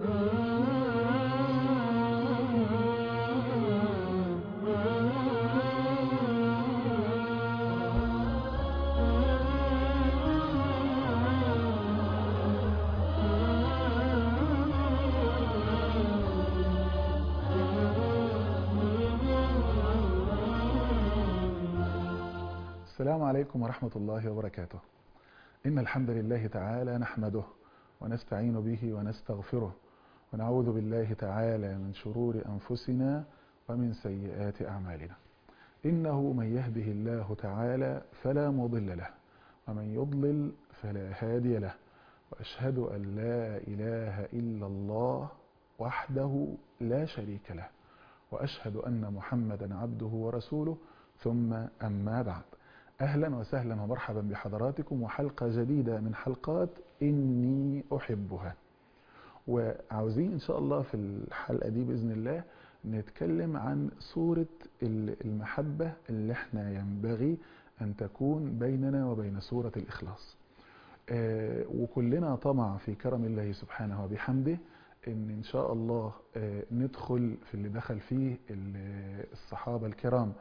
السلام عليكم ورحمة الله وبركاته إن الحمد لله تعالى نحمده ونستعين به ونستغفره ونعوذ بالله تعالى من شرور أنفسنا ومن سيئات أعمالنا إنه من يهده الله تعالى فلا مضل له ومن يضلل فلا هادي له وأشهد أن لا إله إلا الله وحده لا شريك له وأشهد أن محمدا عبده ورسوله ثم أما بعد أهلا وسهلا ومرحبا بحضراتكم وحلقة جديدة من حلقات إني أحبها وعاوزين إن شاء الله في الحلقة دي بإذن الله نتكلم عن صورة المحبة اللي احنا ينبغي أن تكون بيننا وبين سورة الإخلاص آه وكلنا طمع في كرم الله سبحانه وبحمده ان ان شاء الله آه ندخل في اللي دخل فيه الصحابة الكرام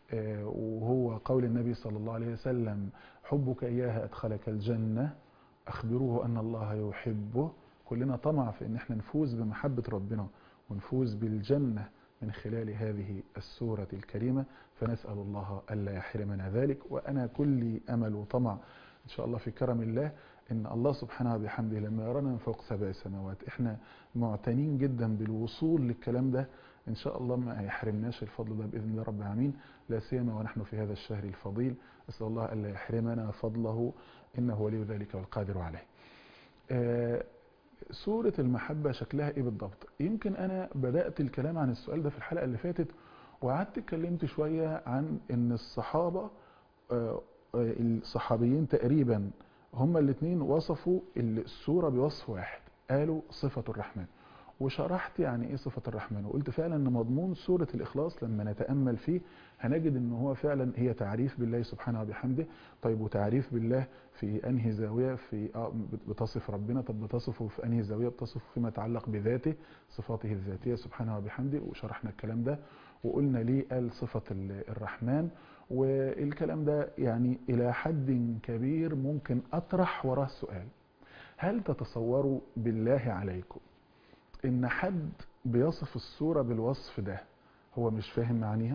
وهو قول النبي صلى الله عليه وسلم حبك إياها أدخلك الجنة أخبروه أن الله يحبه كلنا طمع في أن احنا نفوز بمحبة ربنا ونفوز بالجنة من خلال هذه السورة الكريمة فنسأل الله ألا يحرمنا ذلك وأنا كل أمل وطمع إن شاء الله في كرم الله إن الله سبحانه وبحمده لما يرانا من فوق سبع سماوات إحنا معتنين جدا بالوصول للكلام ده إن شاء الله ما هيحرمناش الفضل ده بإذن الله رب العالمين لا سيما ونحن في هذا الشهر الفضيل أسأل الله ألا يحرمنا فضله إنه ولي ذلك والقادر عليه آه سورة المحبة شكلها إيه بالضبط يمكن أنا بدأت الكلام عن السؤال ده في الحلقة اللي فاتت وقعدت اتكلمت شوية عن إن الصحابة آه الصحابيين تقريبا هما الاثنين وصفوا السورة بوصف واحد قالوا صفة الرحمن وشرحت يعني ايه صفة الرحمن وقلت فعلا ان مضمون سورة الاخلاص لما نتأمل فيه هنجد ان هو فعلا هي تعريف بالله سبحانه وبحمده طيب وتعريف بالله في انهي زاوية في اه بتصف ربنا طب بتصفه في انهي زاوية بتصفه فيما يتعلق بذاته صفاته الذاتية سبحانه وبحمده وشرحنا الكلام ده وقلنا ليه قال صفة الرحمن والكلام ده يعني الى حد كبير ممكن اطرح وراه سؤال هل تتصوروا بالله عليكم ان حد بيصف الصورة بالوصف ده هو مش فاهم معانيها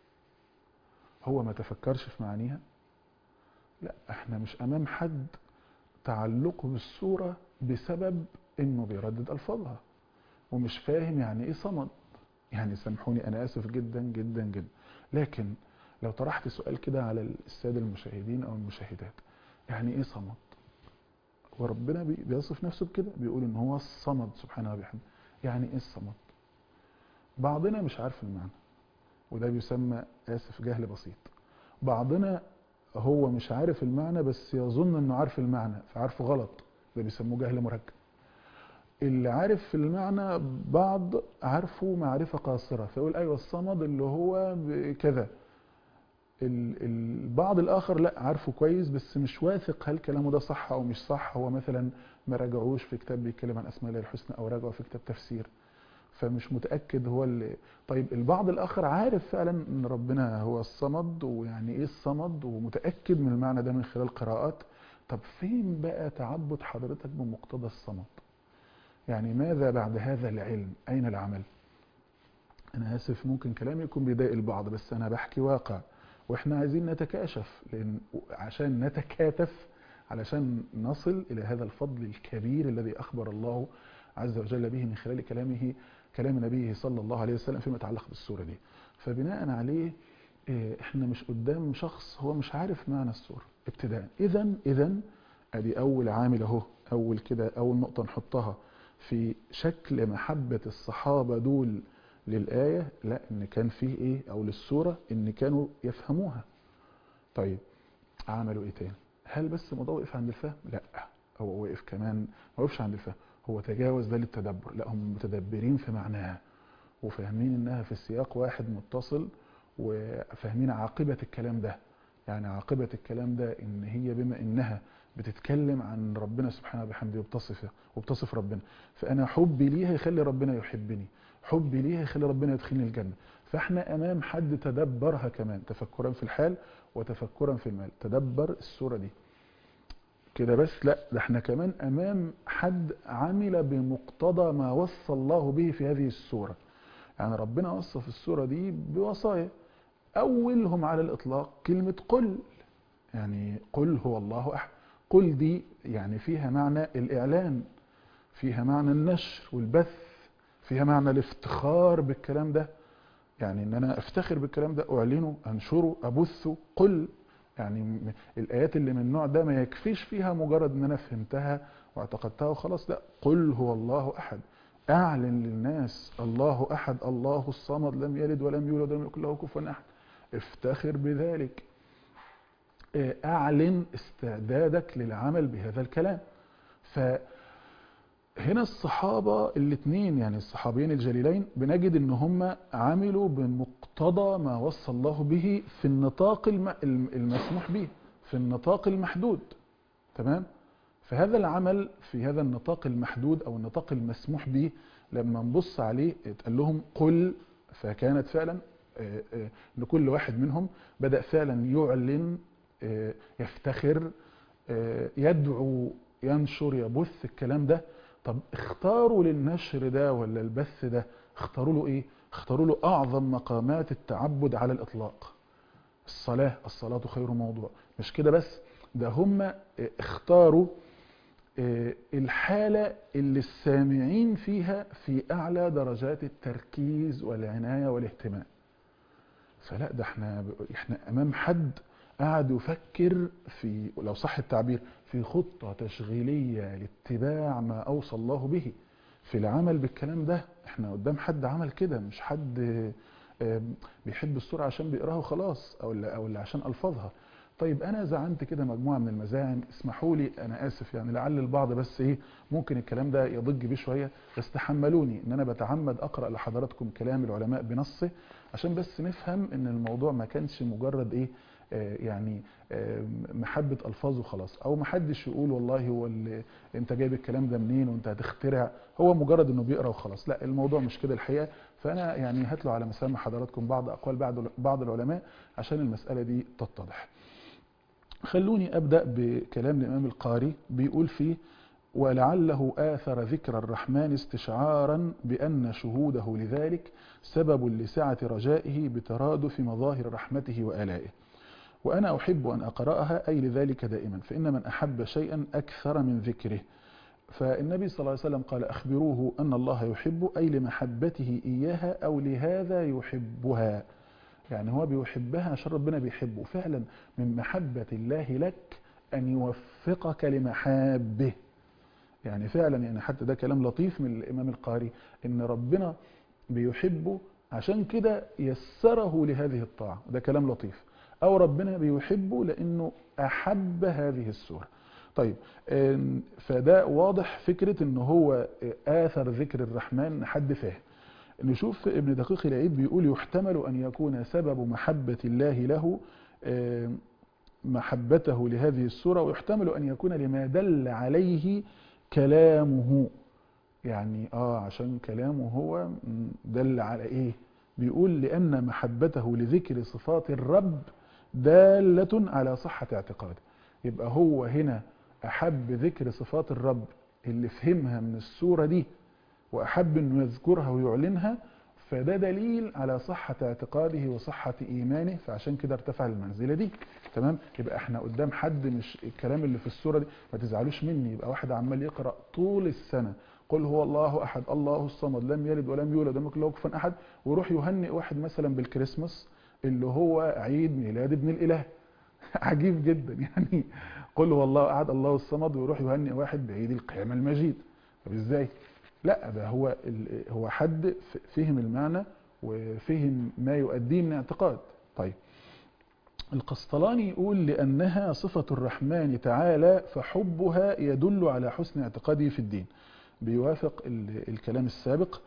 هو ما تفكرش في معانيها لا احنا مش امام حد تعلقه بالصورة بسبب انه بيردد الفاظها ومش فاهم يعني ايه صمد يعني سامحوني انا اسف جدا جدا جدا لكن لو طرحت سؤال كده على السادة المشاهدين او المشاهدات يعني ايه صمد وربنا بيصف نفسه بكده بيقول ان هو الصمد سبحانه وبحمده يعني ايه الصمد بعضنا مش عارف المعنى وده بيسمى اسف جهل بسيط بعضنا هو مش عارف المعنى بس يظن انه عارف المعنى فعارفه غلط ده بيسموه جهل مركب اللي عارف المعنى بعض عارفه معرفة قاصرة فيقول ايوه الصمد اللي هو كذا البعض الاخر لا عارفه كويس بس مش واثق هل كلامه ده صح او مش صح هو مثلا ما راجعوش في كتاب بيتكلم عن اسماء الله الحسنى او راجعه في كتاب تفسير فمش متاكد هو اللي طيب البعض الاخر عارف فعلا ان ربنا هو الصمد ويعني ايه الصمد ومتاكد من المعنى ده من خلال قراءات طب فين بقى تعبد حضرتك بمقتضى الصمد يعني ماذا بعد هذا العلم اين العمل انا اسف ممكن كلامي يكون بيضايق البعض بس انا بحكي واقع واحنا عايزين نتكاشف لان عشان نتكاتف علشان نصل الى هذا الفضل الكبير الذي اخبر الله عز وجل به من خلال كلامه كلام نبيه صلى الله عليه وسلم فيما يتعلق بالسوره دي فبناء عليه احنا مش قدام شخص هو مش عارف معنى السوره ابتداء اذا اذا ادي اول عامل اهو اول كده اول نقطه نحطها في شكل محبه الصحابه دول للآية لا ان كان فيه ايه او للسورة ان كانوا يفهموها طيب عملوا ايه تاني هل بس الموضوع وقف عند الفهم لا هو وقف كمان ما وقفش عند الفهم هو تجاوز ده للتدبر لا هم متدبرين في معناها وفاهمين انها في سياق واحد متصل وفاهمين عاقبة الكلام ده يعني عاقبة الكلام ده ان هي بما انها بتتكلم عن ربنا سبحانه وبحمده وبتصفه وبتصف ربنا فانا حبي ليها يخلي ربنا يحبني حبي ليها يخلي ربنا يدخلني الجنه فاحنا امام حد تدبرها كمان تفكرا في الحال وتفكرا في المال تدبر السوره دي كده بس لا ده احنا كمان امام حد عمل بمقتضى ما وصى الله به في هذه السوره يعني ربنا وصى في السوره دي بوصايا اولهم على الاطلاق كلمه قل يعني قل هو الله احد قل دي يعني فيها معنى الاعلان فيها معنى النشر والبث فيها معنى الافتخار بالكلام ده يعني ان انا افتخر بالكلام ده اعلنه انشره ابثه قل يعني الايات اللي من النوع ده ما يكفيش فيها مجرد ان انا فهمتها واعتقدتها وخلاص لا قل هو الله احد اعلن للناس الله احد الله الصمد لم يلد ولم يولد ولم يكن له كفوا احد افتخر بذلك اعلن استعدادك للعمل بهذا الكلام فهنا الصحابة الاثنين يعني الصحابيين الجليلين بنجد ان هم عملوا بمقتضى ما وصى الله به في النطاق المسموح به في النطاق المحدود تمام فهذا العمل في هذا النطاق المحدود او النطاق المسموح به لما نبص عليه اتقال لهم قل فكانت فعلا لكل واحد منهم بدأ فعلا يعلن يفتخر يدعو ينشر يبث الكلام ده طب اختاروا للنشر ده ولا البث ده اختاروا له ايه اختاروا له اعظم مقامات التعبد على الاطلاق الصلاة الصلاة خير موضوع مش كده بس ده هم اختاروا الحالة اللي السامعين فيها في اعلى درجات التركيز والعناية والاهتمام فلا ده احنا احنا امام حد قعد يفكر في لو صح التعبير في خطة تشغيلية لاتباع ما أوصى الله به في العمل بالكلام ده احنا قدام حد عمل كده مش حد بيحب السورة عشان بيقراها وخلاص أو اللي, أو اللي عشان ألفظها طيب أنا زعمت كده مجموعة من المزاعم اسمحوا لي أنا آسف يعني لعل البعض بس إيه ممكن الكلام ده يضج بيه شوية بس تحملوني إن أنا بتعمد أقرأ لحضراتكم كلام العلماء بنصه عشان بس نفهم إن الموضوع ما كانش مجرد إيه يعني محبة ألفاظ وخلاص أو محدش يقول والله هو اللي أنت جايب الكلام ده منين وأنت هتخترع هو مجرد أنه بيقرأ وخلاص لا الموضوع مش كده الحقيقة فأنا يعني هتلو على مسامع حضراتكم بعض أقوال بعض العلماء عشان المسألة دي تتضح خلوني أبدأ بكلام الإمام القاري بيقول فيه ولعله آثر ذكر الرحمن استشعارا بأن شهوده لذلك سبب لسعة رجائه بترادف مظاهر رحمته وآلائه وأنا أحب أن أقرأها أي لذلك دائما فإن من أحب شيئا أكثر من ذكره فالنبي صلى الله عليه وسلم قال أخبروه أن الله يحب أي لمحبته إياها أو لهذا يحبها يعني هو بيحبها عشان ربنا بيحبه فعلا من محبة الله لك أن يوفقك لمحابه يعني فعلا يعني حتى ده كلام لطيف من الإمام القاري إن ربنا بيحبه عشان كده يسره لهذه الطاعة ده كلام لطيف أو ربنا بيحبه لأنه أحب هذه السورة طيب فده واضح فكرة ان هو آثر ذكر الرحمن حد فاهم نشوف ابن دقيق العيد بيقول يحتمل أن يكون سبب محبة الله له محبته لهذه السورة ويحتمل أن يكون لما دل عليه كلامه يعني آه عشان كلامه هو دل على إيه بيقول لأن محبته لذكر صفات الرب دالة على صحة اعتقاده يبقى هو هنا أحب ذكر صفات الرب اللي فهمها من السورة دي وأحب أنه يذكرها ويعلنها فده دليل على صحة اعتقاده وصحة إيمانه فعشان كده ارتفع المنزلة دي تمام يبقى احنا قدام حد مش الكلام اللي في السورة دي ما تزعلوش مني يبقى واحد عمال يقرأ طول السنة قل هو الله أحد الله الصمد لم يلد ولم يولد ولم يكن له كفوا أحد ويروح يهنئ واحد مثلا بالكريسماس اللي هو عيد ميلاد ابن الإله عجيب جدا يعني قل هو الله أحد الله الصمد ويروح يهنئ واحد بعيد القيامة المجيد طب ازاي لا ده هو هو حد فهم المعنى وفهم ما يؤديه من اعتقاد طيب القسطلاني يقول لأنها صفة الرحمن تعالى فحبها يدل على حسن اعتقاده في الدين بيوافق الكلام السابق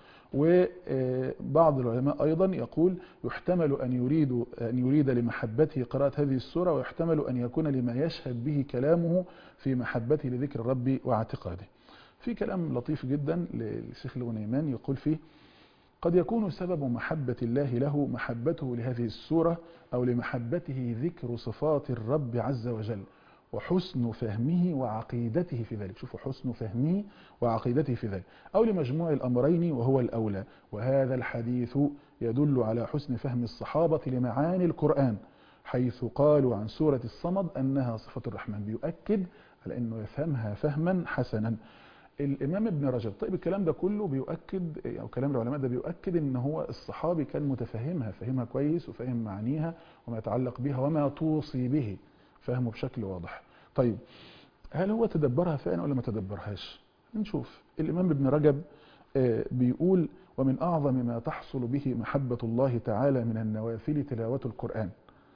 وبعض العلماء أيضا يقول يحتمل أن يريد, أن يريد لمحبته قراءة هذه السورة ويحتمل أن يكون لما يشهد به كلامه في محبته لذكر الرب واعتقاده في كلام لطيف جدا للشيخ الغنيمان يقول فيه قد يكون سبب محبة الله له محبته لهذه السورة أو لمحبته ذكر صفات الرب عز وجل وحسن فهمه وعقيدته في ذلك شوفوا حسن فهمه وعقيدته في ذلك أو لمجموع الأمرين وهو الأولى وهذا الحديث يدل على حسن فهم الصحابة لمعاني القرآن حيث قالوا عن سورة الصمد أنها صفة الرحمن بيؤكد على أنه يفهمها فهما حسنا الإمام ابن رجب طيب الكلام ده كله بيؤكد أو كلام العلماء ده بيؤكد أن هو الصحابي كان متفهمها فهمها كويس وفهم معانيها وما يتعلق بها وما توصي به فهمه بشكل واضح طيب هل هو تدبرها فعلا ولا ما تدبرهاش نشوف الإمام ابن رجب بيقول ومن أعظم ما تحصل به محبة الله تعالى من النوافل تلاوة القرآن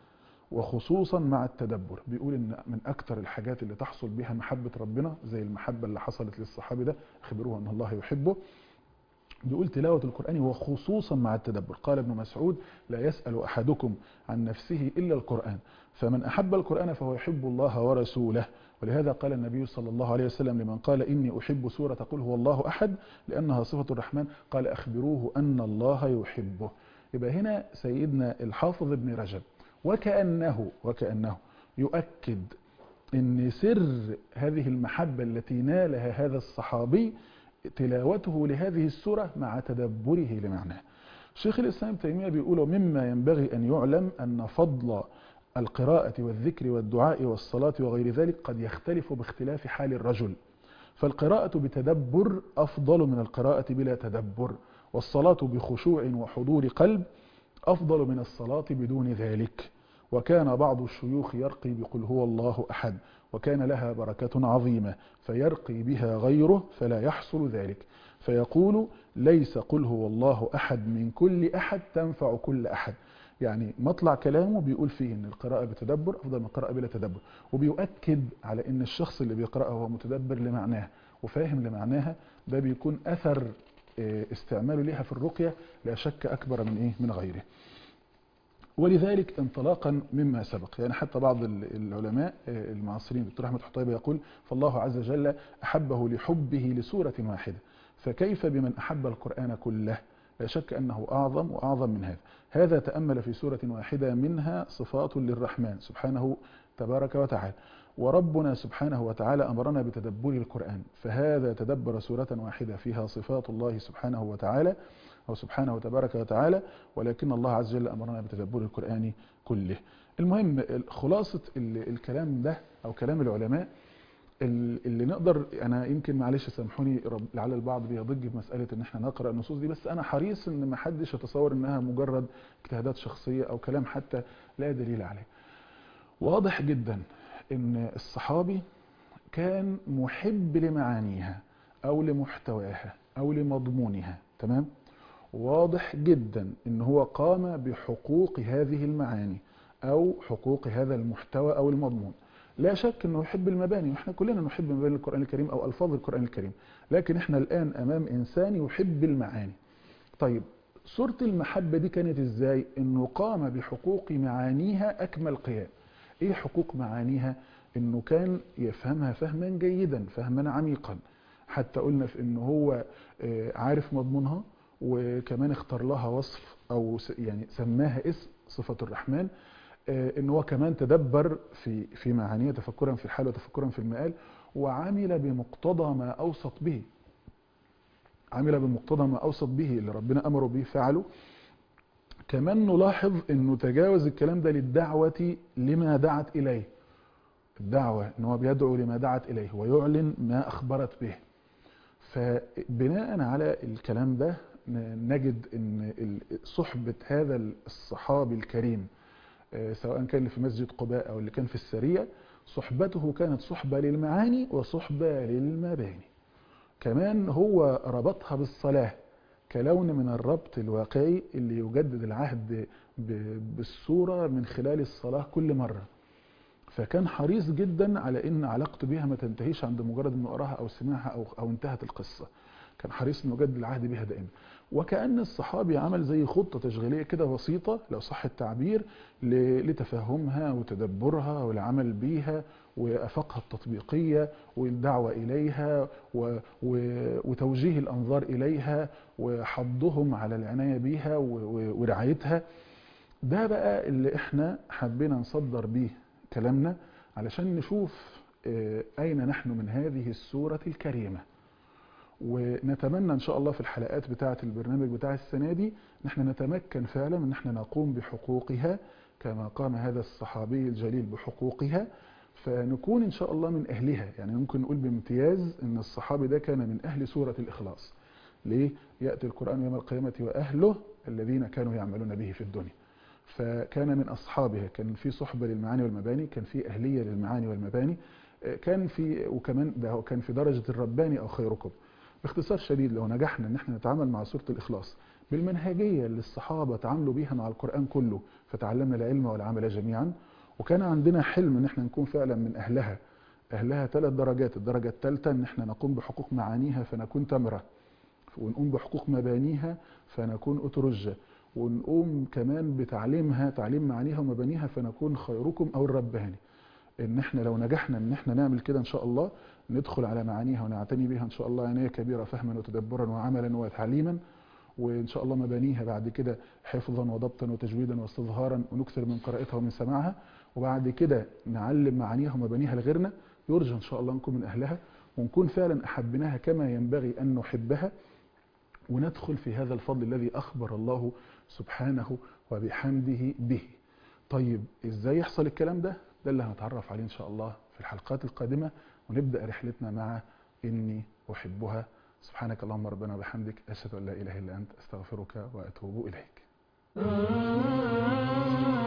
وخصوصا مع التدبر بيقول ان من اكتر الحاجات اللي تحصل بها محبة ربنا زي المحبة اللي حصلت للصحابي ده اخبروه ان الله يحبه بيقول تلاوة القرآن وخصوصا مع التدبر قال ابن مسعود لا يسأل أحدكم عن نفسه إلا القرآن فمن أحب القرآن فهو يحب الله ورسوله ولهذا قال النبي صلى الله عليه وسلم لمن قال إني أحب سورة قل هو الله أحد لأنها صفة الرحمن قال أخبروه أن الله يحبه يبقى هنا سيدنا الحافظ ابن رجب وكأنه وكأنه يؤكد ان سر هذه المحبة التي نالها هذا الصحابي تلاوته لهذه السورة مع تدبره لمعناه شيخ الإسلام تيمية بيقول مما ينبغي أن يعلم أن فضل القراءة والذكر والدعاء والصلاة وغير ذلك قد يختلف باختلاف حال الرجل فالقراءة بتدبر أفضل من القراءة بلا تدبر والصلاة بخشوع وحضور قلب أفضل من الصلاة بدون ذلك وكان بعض الشيوخ يرقي بقل هو الله أحد وكان لها بركة عظيمة فيرقي بها غيره فلا يحصل ذلك فيقول ليس قل هو الله أحد من كل أحد تنفع كل أحد يعني مطلع كلامه بيقول فيه ان القراءة بتدبر افضل من القراءة بلا تدبر وبيؤكد على ان الشخص اللي بيقرأها هو متدبر لمعناها وفاهم لمعناها ده بيكون اثر استعماله لها في الرقية لا شك اكبر من ايه من غيره ولذلك انطلاقا مما سبق يعني حتى بعض العلماء المعاصرين دكتور احمد حطيبه يقول فالله عز وجل احبه لحبه لسوره واحده فكيف بمن احب القران كله لا شك انه اعظم واعظم من هذا هذا تامل في سوره واحده منها صفات للرحمن سبحانه تبارك وتعالى وربنا سبحانه وتعالى امرنا بتدبر القران فهذا تدبر سوره واحده فيها صفات الله سبحانه وتعالى أو سبحانه وتبارك وتعالى ولكن الله عز وجل أمرنا بتدبر القرآن كله المهم خلاصة الكلام ده أو كلام العلماء اللي نقدر أنا يمكن معلش سامحوني لعل البعض بيضج في مسألة إن احنا نقرأ النصوص دي بس أنا حريص إن ما حدش يتصور إنها مجرد اجتهادات شخصية أو كلام حتى لا دليل عليه واضح جدا إن الصحابي كان محب لمعانيها أو لمحتواها أو لمضمونها تمام؟ واضح جدا ان هو قام بحقوق هذه المعاني او حقوق هذا المحتوى او المضمون لا شك انه يحب المباني واحنا كلنا نحب مباني القرآن الكريم او الفاظ القرآن الكريم لكن احنا الان امام انسان يحب المعاني طيب صورة المحبة دي كانت ازاي انه قام بحقوق معانيها اكمل قيام ايه حقوق معانيها انه كان يفهمها فهما جيدا فهما عميقا حتى قلنا في انه هو عارف مضمونها وكمان اختار لها وصف او يعني سماها اسم صفة الرحمن ان هو كمان تدبر في في معانيها تفكرا في الحال وتفكرا في المآل وعمل بمقتضى ما اوصت به عمل بمقتضى ما اوصت به اللي ربنا امره به فعله كمان نلاحظ انه تجاوز الكلام ده للدعوة لما دعت اليه الدعوة ان هو بيدعو لما دعت اليه ويعلن ما اخبرت به فبناء على الكلام ده نجد ان صحبة هذا الصحابي الكريم سواء كان اللي في مسجد قباء او اللي كان في السرية صحبته كانت صحبة للمعاني وصحبة للمباني كمان هو ربطها بالصلاة كلون من الربط الواقعي اللي يجدد العهد بالصورة من خلال الصلاة كل مرة فكان حريص جدا على ان علاقته بيها ما تنتهيش عند مجرد انه قراها او سمعها او, أو انتهت القصة كان حريص انه يجدد العهد بها دائما وكأن الصحابي عمل زي خطة تشغيلية كده بسيطة لو صح التعبير لتفهمها وتدبرها والعمل بيها وأفاقها التطبيقية والدعوة إليها و و وتوجيه الأنظار إليها وحضهم على العناية بيها ورعايتها ده بقى اللي احنا حبينا نصدر بيه كلامنا علشان نشوف أين نحن من هذه السورة الكريمة ونتمنى ان شاء الله في الحلقات بتاعه البرنامج بتاع السنه دي ان احنا نتمكن فعلا ان احنا نقوم بحقوقها كما قام هذا الصحابي الجليل بحقوقها فنكون ان شاء الله من اهلها يعني ممكن نقول بامتياز ان الصحابي ده كان من اهل سوره الاخلاص ليه ياتي القران يوم القيامه واهله الذين كانوا يعملون به في الدنيا فكان من اصحابها كان في صحبه للمعاني والمباني كان في اهليه للمعاني والمباني كان في وكمان ده كان في درجه الرباني او خيركم باختصار شديد لو نجحنا ان احنا نتعامل مع سوره الاخلاص بالمنهجيه اللي الصحابه تعاملوا بيها مع القران كله فتعلمنا العلم والعمل جميعا وكان عندنا حلم ان احنا نكون فعلا من اهلها اهلها ثلاث درجات الدرجه الثالثه ان احنا نقوم بحقوق معانيها فنكون تمره ونقوم بحقوق مبانيها فنكون اترجه ونقوم كمان بتعليمها تعليم معانيها ومبانيها فنكون خيركم او الرباني ان احنا لو نجحنا ان احنا نعمل كده ان شاء الله ندخل على معانيها ونعتني بها ان شاء الله عنايه كبيره فهما وتدبرا وعملا وتعليما وان شاء الله مبانيها بعد كده حفظا وضبطا وتجويدا واستظهارا ونكثر من قراءتها ومن سماعها وبعد كده نعلم معانيها ومبانيها لغيرنا يرجى ان شاء الله نكون من اهلها ونكون فعلا احبناها كما ينبغي ان نحبها وندخل في هذا الفضل الذي اخبر الله سبحانه وبحمده به طيب ازاي يحصل الكلام ده ده اللي هنتعرف عليه ان شاء الله في الحلقات القادمه ونبدا رحلتنا مع اني احبها سبحانك اللهم ربنا وبحمدك اشهد ان لا اله الا انت استغفرك واتوب اليك